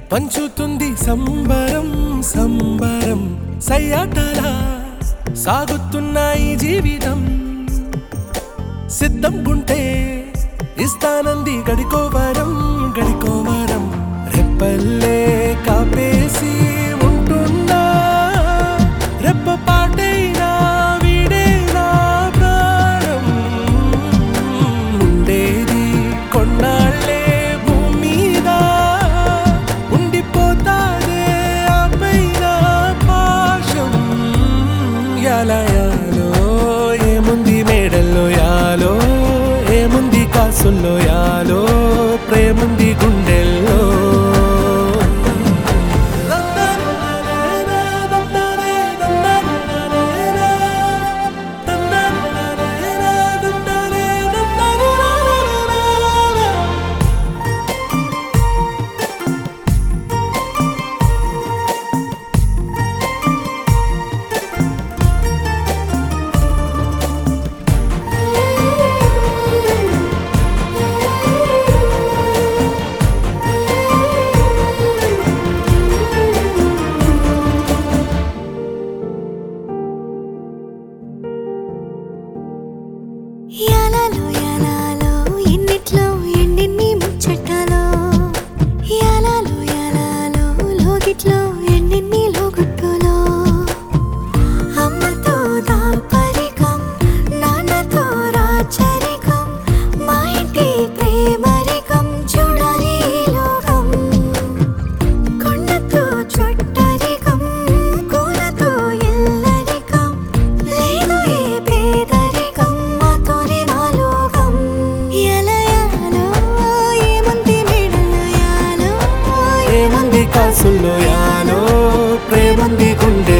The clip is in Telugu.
పంచుతుంది సంబరం సంబరం సయ్యాటలా సాగుతున్న ఈ జీవితం సిద్ధం గుంటే ఇస్తానంది గడికోవరం గడికోవరం రెప్పల్లే కాపేసి ఉంటున్నా రెప్ప పాటైనా వీడేనా ప్రాణం ఉండేది కొన్నాళ్ళే భూమి మీద ఉండిపోతాదే ఆ పైన పాశం యాలో యాలో ఏముంది మేడల్లో యాలో ఏముంది కాసుల్లో యాలో ప్రేముంది గుండెల్లో యాలాలో యాలాలో ఎన్నిట్లో ఎన్నెన్ని ముచ్చటాలో యాలాలో యాలాలో లోగిట్లో ఎన్నెన్ని లోగుట్టులో అమ్మతో దాపరికం నాన్నతో రాచరికం మా ఇంటి ప్రేమరికం చూడాలి ఈ లోకం కొండతో చుట్టరికం కూలతో ఎల్లరికం లేదు ఏ పేదరికం మాతోనే మా లోకం ఎలయాలో ఏముంది మెడలో యాలో ఏముంది కాసుల్లో యాలో ప్రేముంది గుండె